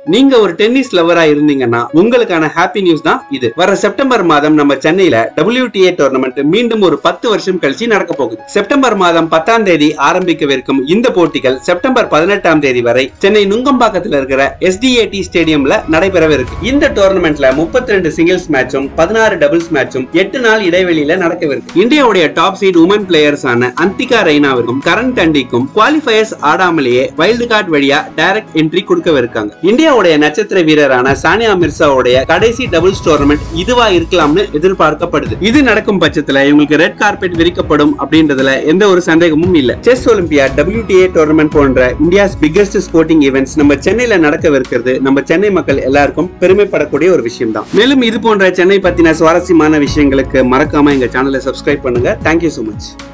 நீங்க ஒரு டென்னிஸ் லவரா இருந்தீங்கன்னா உங்களுக்கான ஹாப்பி நியூஸ் தான் இது வர செப்டம்பர் மாதம் நம்ம சென்னையில WTA டோர்னமெண்ட் மீண்டும் ஒரு பத்து வருஷம் கழிச்சு நடக்க போகுது செப்டம்பர் மாதம் பத்தாம் தேதி ஆரம்பிக்கவிருக்கும் இந்த போட்டிகள் செப்டம்பர் பதினெட்டாம் தேதி வரை சென்னை நுங்கம்பாக்கத்தில் இருக்கிற எஸ்டிஏடி ஸ்டேடியம்ல நடைபெறவிருக்கு இந்த டோர்னமெண்ட்ல முப்பத்தி ரெண்டு சிங்கிள்ஸ் மேட்சும் பதினாறு டபுள்ஸ் மேட்சும் எட்டு நாள் இடைவெளியில நடக்கவிருக்கு இந்தியாவுடைய டாப் சீட் உமன் பிளேயர்ஸ் ஆன அந்திகா ரெய்னாவிற்கும் கரண் கண்டிக்கும் குவாலிஃபயர்ஸ் ஆடாமலேயே வைல்டு கார்டு வழியா டைரக்ட் என்ட்ரி கொடுக்கவிருக்காங்க இந்தியாவுடைய நட்சத்திர வீரரான சானியா மிர்சாவுடைய கடைசி டபுள்ஸ் டோர்னமெண்ட் இதுவா இருக்கலாம்னு எதிர்பார்க்கப்படுது இது நடக்கும் பட்சத்துல இவங்களுக்கு ரெட் கார்பெட் விரிக்கப்படும் அப்படின்றதுல எந்த ஒரு சந்தேகமும் இல்ல செஸ் ஒலிம்பியா WTA டோர்னமெண்ட் போன்ற இந்தியாஸ் பிக்கெஸ்ட் ஸ்போர்ட்டிங் ஈவெண்ட்ஸ் நம்ம சென்னையில நடக்கவிருக்கிறது நம்ம சென்னை மக்கள் எல்லாருக்கும் பெருமைப்படக்கூடிய ஒரு விஷயம் தான் மேலும் இது போன்ற சென்னை பத்தின சுவாரஸ்யமான விஷயங்களுக்கு மறக்காம எங்க சேனலை சப்ஸ்கிரைப் பண்ணுங்க தேங்க்யூ so மச்